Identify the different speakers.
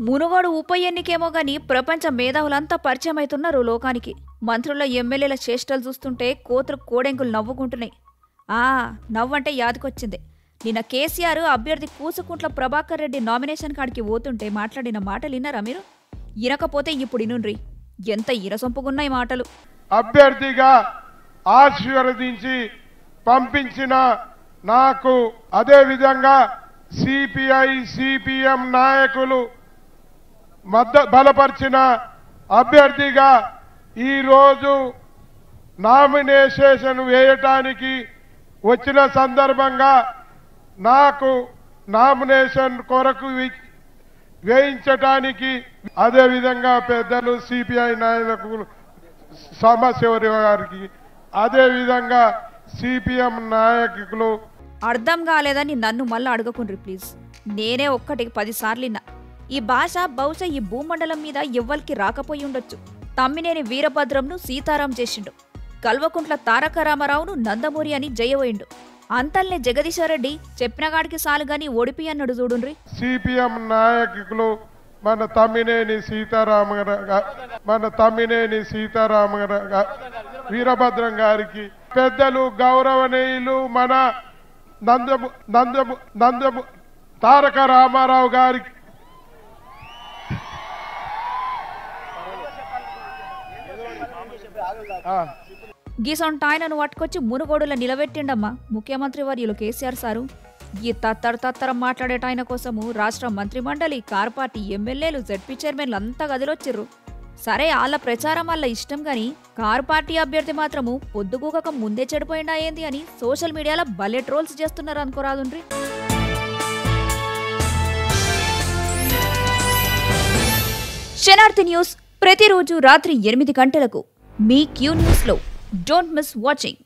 Speaker 1: మునుగోడు ఉప ఎన్నికేమో గాని ప్రపంచ మేధావులంతా పరిచయం అవుతున్నారు లోకానికి మంత్రుల ఎమ్మెల్యేల చేష్టలు చూస్తుంటే కోతులు కోడెంకులు నవ్వుకుంటున్నాయి ఆ నవ్వంటే యాదకొచ్చింది నిన్న కేసీఆర్ అభ్యర్థి కూసుకుంట్ల ప్రభాకర్ రెడ్డి నామినేషన్ కాడికి పోతుంటే మాట్లాడిన మాటలు విన్నారా మీరు ఇనకపోతే ఇప్పుడు ఇనుండ్రి ఎంత ఇరసొంపుగున్నాయి మాటలు
Speaker 2: అభ్యర్థిగా ఆశీర్వదించి పంపించిన నాకు అదే విధంగా సిపిఐ సిపిఎం నాయకులు మద్ద బలపరిచిన అభ్యర్థిగా ఈరోజు నామినేషన్ వేయటానికి వచ్చిన సందర్భంగా నాకు నామినేషన్ కొరకు వి- వేయించటానికి అదే విధంగా పెద్దలు సిపిఐ నాయకులు సాంబశివరి గారికి అదే విధంగా సిపిఎం నాయకులు
Speaker 1: అర్థం కాలేదని నన్ను మళ్ళీ అడగకుండ్రి ప్లీజ్ నేనే ఒక్కటికి పదిసార్లు విన్నా ఈ భాష బహుశా ఈ భూమండలం మీద ఎవ్వరికి రాకపోయి ఉండొచ్చు తమ్మినేని వీరభద్రంను సీతారాం చేసిండు కల్వకుంట్ల తారక రామారావును నందమూరి అని జయవోయిండు అంతల్నే జగదీశ్వరరెడ్డి చెప్పినగాడికి సాలు గాని ఓడిపి అన్నాడు చూడుండ్రి
Speaker 2: సిపిఎం నాయకులు మన తమ్మినేని సీతారామ గా- మన తమ్మినేని సీతారామ గా- వీరభద్రం గారికి పెద్దలు గౌరవనీయులు మన నందము నందము నందము తారక రామారావు గారికి ఆ.
Speaker 1: గీసొంటాయనను పట్టుకొచ్చి మునుగోడులో నిలబెట్టిండమ్మా ముఖ్యమంత్రి వర్యులు కేసీఆర్ సారు ఈ తత్తర తత్తరం మాట్లాడేటాయన కోసము రాష్ట్ర మంత్రిమండలి కార్ పార్టీ ఎమ్మెల్యేలు జడ్పీ చైర్మన్లు అంతా గదిలొచ్చిర్రు సరే వాళ్ళ ప్రచారం వల్ల ఇష్టం గాని కార్ పార్టీ అభ్యర్థి మాత్రము పొద్దుగూకక ముందే చెడిపోయిండా ఏంది అని సోషల్ మీడియాలో భలే ట్రోల్స్ చేస్తున్నారు అనుకోరాదుండ్రి శనార్థి న్యూస్ ప్రతిరోజు రాత్రి ఎనిమిది గంటలకు మీ క్యూ న్యూస్లో డోంట్ మిస్ వాచింగ్